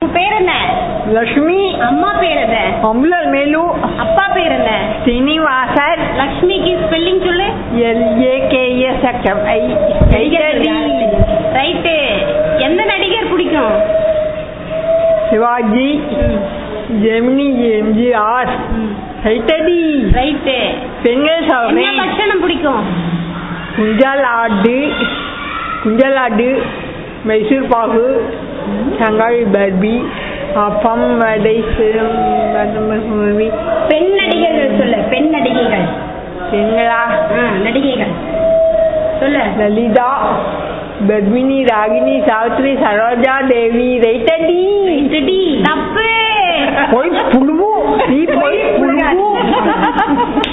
பேர் என்ன லக்ஷ்மி அம்மா பேர் என்ன அம்லல் மேலு அப்பா பேர் என்ன ஸ்ரீனிவாசன் லக்ஷ்மிக்கு ஸ்பெல்லிங் சொல்லு எல்ஏகேஎஸ் ஐ ரைட்டு எந்த நடிகர் பிடிக்கும் சிவாஜி ஜெமினி எம்ஜிஆர் ரைட்டடி ரைட்டு பெண்கள் என்ன சொல்றேன் பட்சணம் பிடிக்கும் குஞ்சலாடு குஞ்சலாடு மைசூர் பாகு சங்காய் பர்பி அப்பம் வடை சிறுமி பெண் நடிகர்கள் சொல்லு பெண் நடிகைகள் பெண்களா ஆ, நடிகைகள் சொல்லு லலிதா பத்மினி ராகினி சாவித்ரி சரோஜா தேவி ரைட்டடி ரெடி தப்பு போய் புழுவு நீ போய் புழுவு